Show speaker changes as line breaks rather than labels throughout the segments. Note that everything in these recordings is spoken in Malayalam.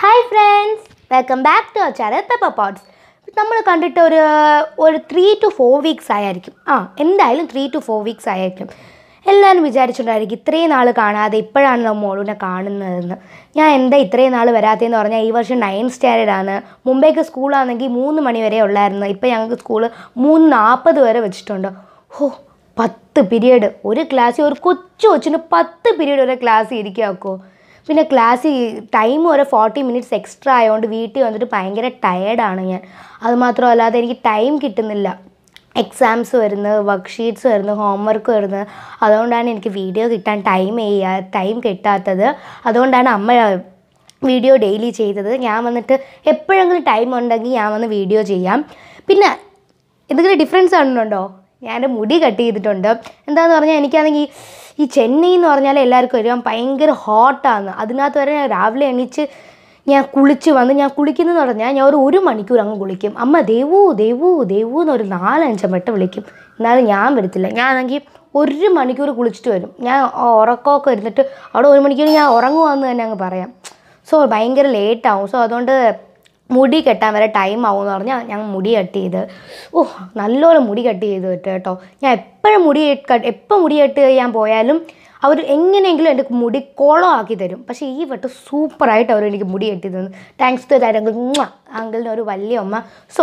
Hi friends welcome back to our channel pepper pots നമ്മൾ കണ്ടിട്ട് ഒരു ഒരു ത്രീ ടു ഫോർ വീക്സ് ആയിരിക്കും ആ എന്തായാലും ത്രീ ടു ഫോർ വീക്സ് ആയിരിക്കും എല്ലാവരും വിചാരിച്ചിട്ടുണ്ടായിരിക്കും ഇത്രയും നാൾ കാണാതെ ഇപ്പോഴാണല്ലോ മോളുനെ കാണുന്നതെന്ന് ഞാൻ എന്താ ഇത്രയും നാൾ വരാത്തതെന്ന് പറഞ്ഞാൽ ഈ വർഷം നയൻ സ്റ്റാൻഡേർഡ് ആണ് മുമ്പേക്ക് സ്കൂളാണെങ്കിൽ മൂന്ന് മണി വരെ ഉള്ളായിരുന്നു ഇപ്പോൾ ഞങ്ങൾക്ക് സ്കൂള് മൂന്ന് നാൽപ്പത് വരെ വെച്ചിട്ടുണ്ട് ഹോ പത്ത് പീരീഡ് ഒരു ക്ലാസ്സിൽ ഒരു കൊച്ചു കൊച്ചിന് പത്ത് പീരീഡ് ഒരു ക്ലാസ് ഇരിക്കാക്കോ പിന്നെ ക്ലാസ് ടൈം ഒരു ഫോർട്ടി മിനിറ്റ്സ് എക്സ്ട്രാ ആയതുകൊണ്ട് വീട്ടിൽ വന്നിട്ട് ഭയങ്കര ടയേർഡാണ് ഞാൻ അത് മാത്രമല്ലാതെ എനിക്ക് ടൈം കിട്ടുന്നില്ല എക്സാംസ് വരുന്നത് വർക്ക് ഷീറ്റ്സ് വരുന്നു ഹോംവർക്ക് വരുന്നത് അതുകൊണ്ടാണ് എനിക്ക് വീഡിയോ കിട്ടാൻ ടൈം ചെയ്യാ ടൈം കിട്ടാത്തത് അതുകൊണ്ടാണ് അമ്മ വീഡിയോ ഡെയിലി ചെയ്തത് ഞാൻ വന്നിട്ട് എപ്പോഴെങ്കിലും ടൈം ഉണ്ടെങ്കിൽ ഞാൻ വന്ന് വീഡിയോ ചെയ്യാം പിന്നെ എന്തെങ്കിലും ഡിഫറൻസ് കാണുന്നുണ്ടോ ഞാൻ എൻ്റെ മുടി കട്ട് ചെയ്തിട്ടുണ്ട് എന്താണെന്ന് പറഞ്ഞാൽ എനിക്കാണെങ്കിൽ ഈ ചെന്നൈ എന്ന് പറഞ്ഞാൽ എല്ലാവർക്കും അറിയാം ഭയങ്കര ഹോട്ടാണ് അതിനകത്ത് വരെ ഞാൻ രാവിലെ എണീച്ച് ഞാൻ കുളിച്ച് വന്ന് ഞാൻ കുളിക്കുന്നതെന്ന് പറഞ്ഞാൽ ഞാൻ ഒരു ഒരു മണിക്കൂർ അങ്ങ് കുളിക്കും അമ്മ ദേവു ദേവു ദേവു എന്നൊരു നാലഞ്ച് വട്ടം വിളിക്കും എന്നാലും ഞാൻ വരത്തില്ല ഞാനാണെങ്കിൽ ഒരു മണിക്കൂർ കുളിച്ചിട്ട് വരും ഞാൻ ഉറക്കമൊക്കെ ഇരുന്നിട്ട് അവിടെ ഒരു മണിക്കൂർ ഞാൻ ഉറങ്ങുവാന്ന് തന്നെ അങ്ങ് പറയാം സോ ഭയങ്കര ലേറ്റാവും സോ അതുകൊണ്ട് മുടി കെട്ടാൻ വരെ ടൈം ആവും എന്ന് പറഞ്ഞാൽ ഞാൻ മുടി കട്ട് ചെയ്ത് ഓ നല്ലോണം മുടി കട്ട് ചെയ്ത് വിട്ട് കേട്ടോ ഞാൻ എപ്പോഴും മുടി കട്ട് എപ്പോൾ മുടി കട്ട് ചെയ്യാൻ പോയാലും അവർ എങ്ങനെയെങ്കിലും എൻ്റെ മുടി കുളമാക്കി തരും പക്ഷേ ഈ വട്ടം സൂപ്പറായിട്ട് അവർ എനിക്ക് മുടി കെട്ടി തന്നു താങ്ക്സ് ടു ദാറ്റ് അങ്കിൾ അങ്കിളിന് ഒരു വലിയ അമ്മ സോ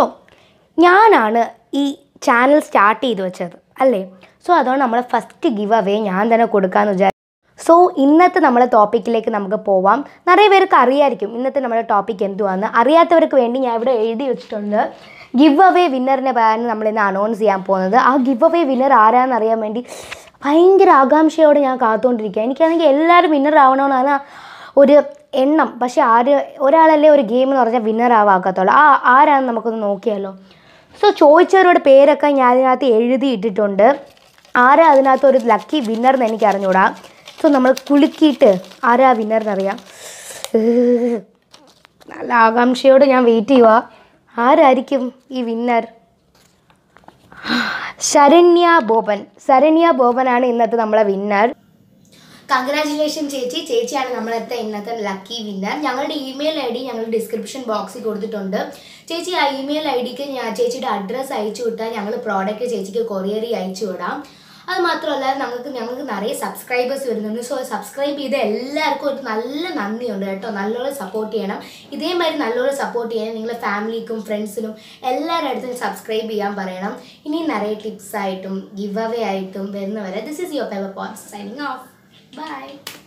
ഞാനാണ് ഈ ചാനൽ സ്റ്റാർട്ട് ചെയ്ത് വെച്ചത് അല്ലേ സോ അതുകൊണ്ട് നമ്മളെ ഫസ്റ്റ് ഗിവ് അവേ ഞാൻ തന്നെ കൊടുക്കാമെന്ന് വിചാരിച്ചു സോ ഇന്നത്തെ നമ്മളെ ടോപ്പിക്കിലേക്ക് നമുക്ക് പോവാം നിറയെ പേർക്ക് അറിയായിരിക്കും ഇന്നത്തെ നമ്മുടെ ടോപ്പിക് എന്തുവാന്ന് അറിയാത്തവർക്ക് വേണ്ടി ഞാൻ ഇവിടെ എഴുതി വെച്ചിട്ടുണ്ട് ഗിവ് അവേ വിന്നറിനെ പറയാൻ നമ്മൾ ഇന്ന് അനൗൺസ് ചെയ്യാൻ പോകുന്നത് ആ ഗിവ് അവേ വിന്നർ ആരാന്ന് അറിയാൻ വേണ്ടി ഭയങ്കര ആകാംക്ഷയോടെ ഞാൻ കാത്തുകൊണ്ടിരിക്കുക എനിക്കാണെങ്കിൽ എല്ലാവരും വിന്നർ ആവണമെന്നാണ് ഒരു എണ്ണം പക്ഷെ ആര് ഒരാളല്ലേ ഒരു ഗെയിം എന്ന് പറഞ്ഞാൽ വിന്നർ ആവാക്കത്തുള്ളൂ ആ ആരാന്ന് നമുക്കൊന്ന് നോക്കിയാലോ സോ ചോദിച്ചവരുടെ പേരൊക്കെ ഞാൻ അതിനകത്ത് എഴുതി ഇട്ടിട്ടുണ്ട് ആരാ അതിനകത്ത് ഒരു ലക്കി വിന്നർ എന്ന് എനിക്ക് അറിഞ്ഞൂടാ സോ നമ്മൾ കുലുക്കിയിട്ട് ആരാ വിന്നർ എന്നറിയാം ഏഹ്. നല്ല ആകാംക്ഷയോട് ഞാൻ വെയിറ്റ് ചെയ്യുക ആരായിരിക്കും ഈ വിന്നർ ശരണ്യ ബോബൻ ശരണ്യ ബോബനാണ് ഇന്നത്തെ നമ്മളെ വിന്നർ കൺഗ്രാചുലേഷൻ ചേച്ചി ചേച്ചിയാണ് നമ്മളത്തെ ഇന്നത്തെ ലക്കി വിന്നർ ഞങ്ങളുടെ ഇമെയിൽ ഐ ഡി ഞങ്ങൾ ഡിസ്ക്രിപ്ഷൻ ബോക്സിൽ കൊടുത്തിട്ടുണ്ട് ചേച്ചി ആ ഇമെയിൽ ഐ ഡിക്ക് ഞാൻ ചേച്ചിയുടെ അഡ്രസ്സ് അയച്ചു വിട്ടാൽ ഞങ്ങൾ പ്രോഡക്റ്റ് ചേച്ചിക്ക് കൊറിയറി അയച്ചു വിടാം അത് മാത്രമല്ല ഞങ്ങൾക്ക് ഞങ്ങൾക്ക് നിറയെ സബ്സ്ക്രൈബേഴ്സ് വരുന്നുണ്ട് സോ സബ്സ്ക്രൈബ് ചെയ്ത എല്ലാവർക്കും ഒരു നല്ല നന്ദിയുണ്ട് കേട്ടോ നല്ലോണം സപ്പോർട്ട് ചെയ്യണം ഇതേമാതിരി നല്ലോണം സപ്പോർട്ട് ചെയ്യണം നിങ്ങളുടെ ഫാമിലിക്കും ഫ്രണ്ട്സിനും എല്ലാവരുടെ അടുത്തും സബ്സ്ക്രൈബ് ചെയ്യാൻ പറയണം ഇനി നിറയെ ടിപ്സ് ആയിട്ടും ഗിവ് അവേ ആയിട്ടും വരുന്നവരെ this is your paper point signing off Bye.